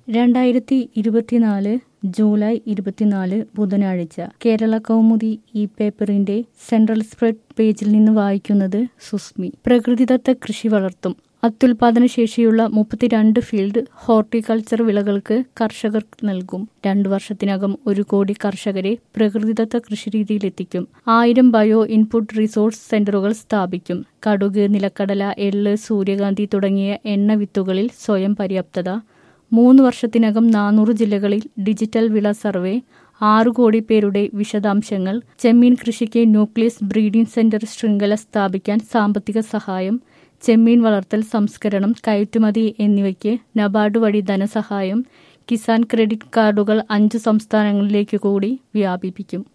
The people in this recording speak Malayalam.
രണ്ടായിരത്തി ഇരുപത്തിനാല് ജൂലൈ ഇരുപത്തിനാല് ബുധനാഴ്ച കേരള കൗമുദി ഈ പേപ്പറിന്റെ സെൻട്രൽ സ്പ്രെഡ് പേജിൽ നിന്ന് വായിക്കുന്നത് സുസ്മി പ്രകൃതിദത്ത കൃഷി വളർത്തും അത്യുൽപാദന ശേഷിയുള്ള മുപ്പത്തിരണ്ട് ഫീൽഡ് ഹോർട്ടിക്കൾച്ചർ വിളകൾക്ക് കർഷകർക്ക് നൽകും രണ്ടു വർഷത്തിനകം ഒരു കോടി കർഷകരെ പ്രകൃതിദത്ത കൃഷിരീതിയിലെത്തിക്കും ആയിരം ബയോ ഇൻപുട്ട് റിസോഴ്സ് സെന്ററുകൾ സ്ഥാപിക്കും കടുക് നിലക്കടല എള്ള് സൂര്യകാന്തി തുടങ്ങിയ എണ്ണ വിത്തുകളിൽ സ്വയം പര്യാപ്തത മൂന്ന് വർഷത്തിനകം നാനൂറ് ജില്ലകളിൽ ഡിജിറ്റൽ വിള സർവേ ആറു കോടി പേരുടെ വിശദാംശങ്ങൾ ചെമ്മീൻ കൃഷിക്ക് ന്യൂക്ലിയസ് ബ്രീഡിംഗ് സെന്റർ ശൃംഖല സ്ഥാപിക്കാൻ സാമ്പത്തിക സഹായം ചെമ്മീൻ വളർത്തൽ സംസ്കരണം കയറ്റുമതി എന്നിവയ്ക്ക് നബാർഡ് വഴി ധനസഹായം കിസാൻ ക്രെഡിറ്റ് കാർഡുകൾ അഞ്ച് സംസ്ഥാനങ്ങളിലേക്ക് കൂടി വ്യാപിപ്പിക്കും